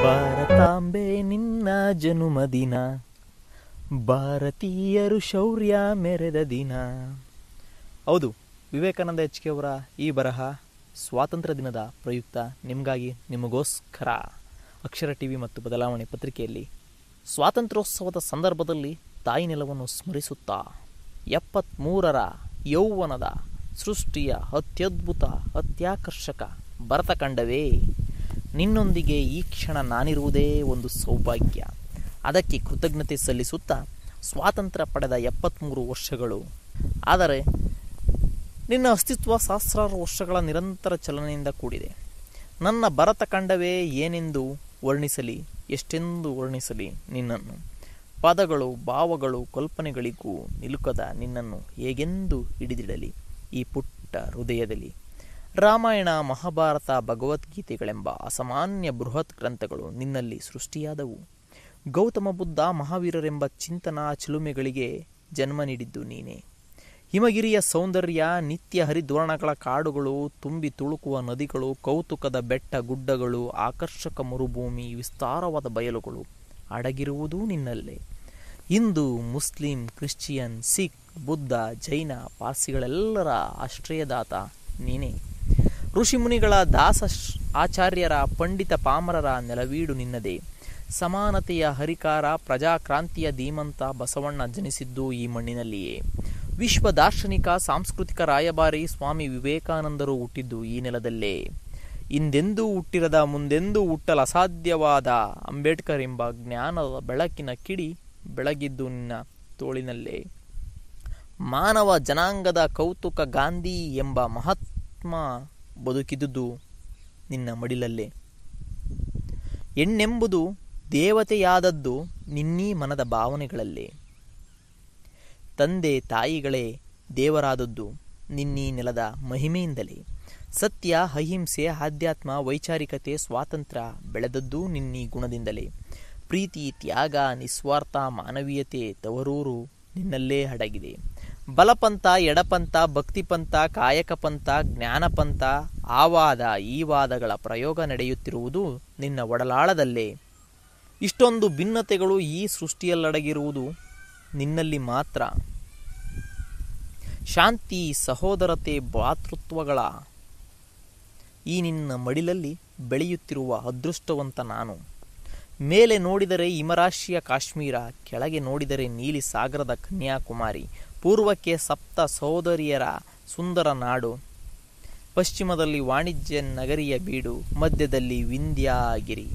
ಭಾರತಾಂಬೆ ನಿನ್ನ ಜನುಮದಿನ ಭಾರತೀಯರು ಶೌರ್ಯ ಮೆರೆದ ದಿನ ಹೌದು ವಿವೇಕಾನಂದ ಎಚ್ ಕೆ ಅವರ ಈ ಬರಹ ಸ್ವಾತಂತ್ರ್ಯ ದಿನದ ಪ್ರಯುಕ್ತ ನಿಮಗಾಗಿ ನಿಮಗೋಸ್ಕರ ಅಕ್ಷರ ಟಿವಿ ಮತ್ತು ಬದಲಾವಣೆ ಪತ್ರಿಕೆಯಲ್ಲಿ ಸ್ವಾತಂತ್ರ್ಯೋತ್ಸವದ ಸಂದರ್ಭದಲ್ಲಿ ತಾಯಿ ನೆಲವನ್ನು ಸ್ಮರಿಸುತ್ತಾ ಎಪ್ಪತ್ತ್ಮೂರರ ಯೌವನದ ಸೃಷ್ಟಿಯ ಅತ್ಯದ್ಭುತ ಅತ್ಯಾಕರ್ಷಕ ಭರತ ಕಂಡವೇ ನಿನ್ನೊಂದಿಗೆ ಈ ಕ್ಷಣ ನಾನಿರುವುದೇ ಒಂದು ಸೌಭಾಗ್ಯ ಅದಕ್ಕೆ ಕೃತಜ್ಞತೆ ಸಲ್ಲಿಸುತ್ತಾ ಸ್ವಾತಂತ್ರ್ಯ ಪಡೆದ ಎಪ್ಪತ್ತ್ಮೂರು ವರ್ಷಗಳು ಆದರೆ ನಿನ್ನ ಅಸ್ತಿತ್ವ ಸಹಸ್ರಾರು ವರ್ಷಗಳ ನಿರಂತರ ಚಲನೆಯಿಂದ ಕೂಡಿದೆ ನನ್ನ ಭರತ ಕಂಡವೇ ಏನೆಂದು ವರ್ಣಿಸಲಿ ಎಷ್ಟೆಂದು ವರ್ಣಿಸಲಿ ನಿನ್ನನ್ನು ಪದಗಳು ಭಾವಗಳು ಕಲ್ಪನೆಗಳಿಗೂ ನಿಲುಕದ ನಿನ್ನನ್ನು ಹೇಗೆಂದು ಹಿಡಿದಿಡಲಿ ಈ ಪುಟ್ಟ ಹೃದಯದಲ್ಲಿ ರಾಮಾಯಣ ಮಹಾಭಾರತ ಭಗವದ್ಗೀತೆಗಳೆಂಬ ಅಸಾಮಾನ್ಯ ಬೃಹತ್ ಗ್ರಂಥಗಳು ನಿನ್ನಲ್ಲಿ ಸೃಷ್ಟಿಯಾದವು ಗೌತಮ ಬುದ್ಧ ಮಹಾವೀರರೆಂಬ ಚಿಂತನ ಚಿಲುಮೆಗಳಿಗೆ ಜನ್ಮ ನೀಡಿದ್ದು ನೀನೇ ಹಿಮಗಿರಿಯ ಸೌಂದರ್ಯ ನಿತ್ಯ ಹರಿದ್ವರ್ಣಗಳ ಕಾಡುಗಳು ತುಂಬಿ ತುಳುಕುವ ನದಿಗಳು ಕೌತುಕದ ಬೆಟ್ಟ ಗುಡ್ಡಗಳು ಆಕರ್ಷಕ ಮರುಭೂಮಿ ವಿಸ್ತಾರವಾದ ಬಯಲುಗಳು ಅಡಗಿರುವುದೂ ನಿನ್ನಲ್ಲೇ ಹಿಂದೂ ಮುಸ್ಲಿಂ ಕ್ರಿಶ್ಚಿಯನ್ ಸಿಖ್ ಬುದ್ಧ ಜೈನ ಪಾರ್ಸಿಗಳೆಲ್ಲರ ಆಶ್ರಯದಾತ ನೀನೇ ಋಷಿಮುನಿಗಳ ದಾಸ ಶ್- ಆಚಾರ್ಯರ ಪಂಡಿತ ಪಾಮರರ ನೆಲವೀಡು ನಿನ್ನದೇ ಸಮಾನತೆಯ ಹರಿಕಾರ ಪ್ರಜಾಕ್ರಾಂತಿಯ ಧೀಮಂತ ಬಸವಣ್ಣ ಜನಿಸಿದ್ದು ಈ ಮಣ್ಣಿನಲ್ಲಿಯೇ ವಿಶ್ವ ದಾರ್ಶನಿಕ ಸಾಂಸ್ಕೃತಿಕ ರಾಯಭಾರಿ ಸ್ವಾಮಿ ವಿವೇಕಾನಂದರು ಹುಟ್ಟಿದ್ದು ಈ ನೆಲದಲ್ಲೇ ಹಿಂದೆಂದೂ ಹುಟ್ಟಿರದ ಮುಂದೆಂದೂ ಹುಟ್ಟಲು ಅಸಾಧ್ಯವಾದ ಅಂಬೇಡ್ಕರ್ ಎಂಬ ಜ್ಞಾನದ ಬೆಳಕಿನ ಕಿಡಿ ಬೆಳಗಿದ್ದು ನಿನ್ನ ತೋಳಿನಲ್ಲೇ ಮಾನವ ಜನಾಂಗದ ಕೌತುಕ ಗಾಂಧಿ ಎಂಬ ಮಹಾತ್ಮ ಬದುಕಿದುದು ನಿನ್ನ ಮಡಿಲಲ್ಲೇ ಹೆಣ್ಣೆಂಬುದು ದೇವತೆಯಾದದ್ದು ನಿನ್ನೀ ಮನದ ಭಾವನೆಗಳಲ್ಲೇ ತಂದೆ ತಾಯಿಗಳೇ ದೇವರಾದದ್ದು ನಿನ್ನೀ ನೆಲದ ಮಹಿಮೆಯಿಂದಲೇ ಸತ್ಯ ಅಹಿಂಸೆ ಆಧ್ಯಾತ್ಮ ವೈಚಾರಿಕತೆ ಸ್ವಾತಂತ್ರ್ಯ ಬೆಳೆದದ್ದು ನಿನ್ನೀ ಗುಣದಿಂದಲೇ ಪ್ರೀತಿ ತ್ಯಾಗ ನಿಸ್ವಾರ್ಥ ಮಾನವೀಯತೆ ತವರೂರು ನಿನ್ನಲ್ಲೇ ಅಡಗಿದೆ ಬಲಪಂಥ ಎಡಪಂಥ ಭಕ್ತಿಪಂಥ ಕಾಯಕಪಂಥ ಜ್ಞಾನಪಂಥ ಆವಾದ ಈ ವಾದಗಳ ಪ್ರಯೋಗ ನಡೆಯುತ್ತಿರುವುದು ನಿನ್ನ ಒಡಲಾಳದಲ್ಲೇ ಇಷ್ಟೊಂದು ಭಿನ್ನತೆಗಳು ಈ ಸೃಷ್ಟಿಯಲ್ಲಡಗಿರುವುದು ನಿನ್ನಲ್ಲಿ ಮಾತ್ರ ಶಾಂತಿ ಸಹೋದರತೆ ಭ್ರಾತೃತ್ವಗಳ ಈ ನಿನ್ನ ಮಡಿಲಲ್ಲಿ ಬೆಳೆಯುತ್ತಿರುವ ಅದೃಷ್ಟವಂತ ನಾನು ಮೇಲೆ ನೋಡಿದರೆ ಹಿಮರಾಶಿಯ ಕಾಶ್ಮೀರ ಕೆಳಗೆ ನೋಡಿದರೆ ನೀಲಿ ಸಾಗರದ ಕನ್ಯಾಕುಮಾರಿ ಪೂರ್ವಕ್ಕೆ ಸಪ್ತ ಸಹೋದರಿಯರ ಸುಂದರ ನಾಡು ಪಶ್ಚಿಮದಲ್ಲಿ ವಾಣಿಜ್ಯ ನಗರಿಯ ಬೀಡು ಮಧ್ಯದಲ್ಲಿ ವಿಂಧ್ಯಾಗಿರಿ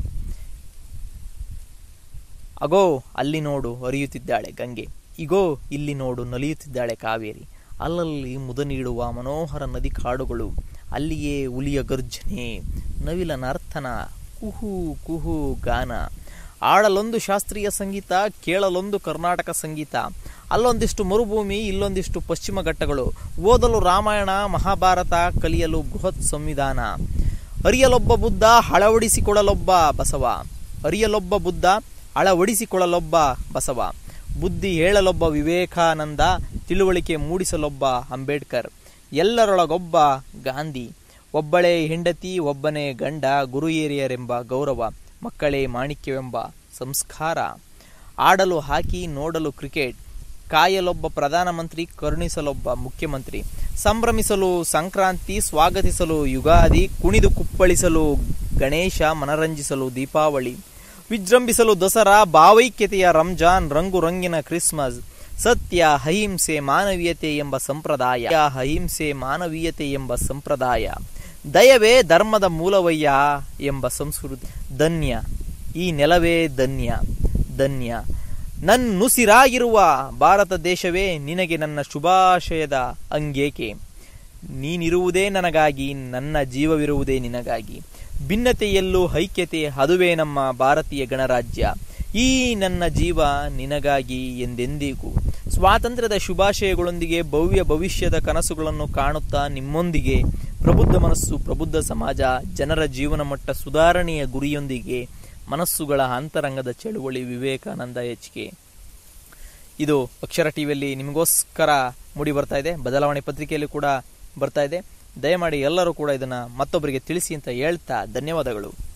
ಅಗೋ ಅಲ್ಲಿ ನೋಡು ಹರಿಯುತ್ತಿದ್ದಾಳೆ ಗಂಗೆ ಇಗೋ ಇಲ್ಲಿ ನೋಡು ನಲಿಯುತ್ತಿದ್ದಾಳೆ ಕಾವೇರಿ ಅಲ್ಲಲ್ಲಿ ಮುದ ನೀಡುವ ಮನೋಹರ ನದಿ ಕಾಡುಗಳು ಅಲ್ಲಿಯೇ ಹುಲಿಯ ಗರ್ಜನೆ ನವಿಲ ನರ್ತನ ಕುಹು ಕುಹು ಗಾನ ಆಡಲೊಂದು ಶಾಸ್ತ್ರೀಯ ಸಂಗೀತ ಕೇಳಲೊಂದು ಕರ್ನಾಟಕ ಸಂಗೀತ ಅಲ್ಲೊಂದಿಷ್ಟು ಮರುಭೂಮಿ ಇಲ್ಲೊಂದಿಷ್ಟು ಪಶ್ಚಿಮ ಘಟ್ಟಗಳು ಓದಲು ರಾಮಾಯಣ ಮಹಾಭಾರತ ಕಲಿಯಲು ಬೃಹತ್ ಸಂವಿಧಾನ ಅರಿಯಲೊಬ್ಬ ಬುದ್ಧ ಹಳವಡಿಸಿಕೊಡಲೊಬ್ಬ ಬಸವ ಅರಿಯಲೊಬ್ಬ ಬುದ್ಧ ಅಳವಡಿಸಿಕೊಳ್ಳಲೊಬ್ಬ ಬಸವ ಬುದ್ಧಿ ಹೇಳಲೊಬ್ಬ ವಿವೇಕಾನಂದ ತಿಳುವಳಿಕೆ ಮೂಡಿಸಲೊಬ್ಬ ಅಂಬೇಡ್ಕರ್ ಎಲ್ಲರೊಳಗೊಬ್ಬ ಗಾಂಧಿ ಒಬ್ಬಳೇ ಹೆಂಡತಿ ಒಬ್ಬನೇ ಗಂಡ ಗುರು ಹಿರಿಯರೆಂಬ ಗೌರವ ಮಕ್ಕಳೇ ಮಾಣಿಕ್ಯವೆಂಬ ಸಂಸ್ಕಾರ ಆಡಲು ಹಾಕಿ ನೋಡಲು ಕ್ರಿಕೆಟ್ ಕಾಯಲೊಬ್ಬ ಪ್ರಧಾನಮಂತ್ರಿ ಕರುಣಿಸಲೊಬ್ಬ ಮುಖ್ಯಮಂತ್ರಿ ಸಂಭ್ರಮಿಸಲು ಸಂಕ್ರಾಂತಿ ಸ್ವಾಗತಿಸಲು ಯುಗಾದಿ ಕುಣಿದು ಕುಪ್ಪಳಿಸಲು ಗಣೇಶ ಮನರಂಜಿಸಲು ದೀಪಾವಳಿ ವಿಜೃಂಭಿಸಲು ದಸರಾ ಭಾವೈಕ್ಯತೆಯ ರಂಜಾನ್ ರಂಗು ರಂಗಿನ ಕ್ರಿಸ್ಮಸ್ ಸತ್ಯ ಅಹಿಂಸೆ ಮಾನವೀಯತೆ ಎಂಬ ಸಂಪ್ರದಾಯ ಅಹಿಂಸೆ ಮಾನವೀಯತೆ ಎಂಬ ಸಂಪ್ರದಾಯ ದಯವೇ ಧರ್ಮದ ಮೂಲವಯ್ಯ ಎಂಬ ಸಂಸ್ಕೃತಿ ಧನ್ಯ ಈ ನೆಲವೇ ಧನ್ಯ ಧನ್ಯ ನನ್ನುಸಿರಾಗಿರುವ ಭಾರತ ದೇಶವೇ ನಿನಗೆ ನನ್ನ ಶುಭಾಶಯದ ಅಂಗೇಕೆ ನೀನಿರುವುದೇ ನನಗಾಗಿ ನನ್ನ ಜೀವವಿರುವುದೇ ನಿನಗಾಗಿ ಭಿನ್ನತೆಯಲ್ಲೂ ಐಕ್ಯತೆ ಅದುವೇ ನಮ್ಮ ಭಾರತೀಯ ಗಣರಾಜ್ಯ ಈ ನನ್ನ ಜೀವ ನಿನಗಾಗಿ ಎಂದೆಂದಿಗೂ ಸ್ವಾತಂತ್ರ್ಯದ ಶುಭಾಶಯಗಳೊಂದಿಗೆ ಭವ್ಯ ಭವಿಷ್ಯದ ಕನಸುಗಳನ್ನು ಕಾಣುತ್ತಾ ನಿಮ್ಮೊಂದಿಗೆ ಪ್ರಬುದ್ಧ ಮನಸ್ಸು ಪ್ರಬುದ್ಧ ಸಮಾಜ ಜನರ ಜೀವನ ಮಟ್ಟ ಸುಧಾರಣೆಯ ಗುರಿಯೊಂದಿಗೆ ಮನಸ್ಸುಗಳ ಅಂತರಂಗದ ಚಳುವಳಿ ವಿವೇಕಾನಂದ ಎಚ್ಕೆ ಇದು ಅಕ್ಷರ ಟಿವಿಯಲ್ಲಿ ನಿಮಗೋಸ್ಕರ ಮೂಡಿ ಬರ್ತಾ ಇದೆ ಬದಲಾವಣೆ ಪತ್ರಿಕೆಯಲ್ಲಿ ಕೂಡ ಬರ್ತಾ ಇದೆ ದಯಮಾಡಿ ಎಲ್ಲರೂ ಕೂಡ ಇದನ್ನ ಮತ್ತೊಬ್ಬರಿಗೆ ತಿಳಿಸಿ ಅಂತ ಹೇಳ್ತಾ ಧನ್ಯವಾದಗಳು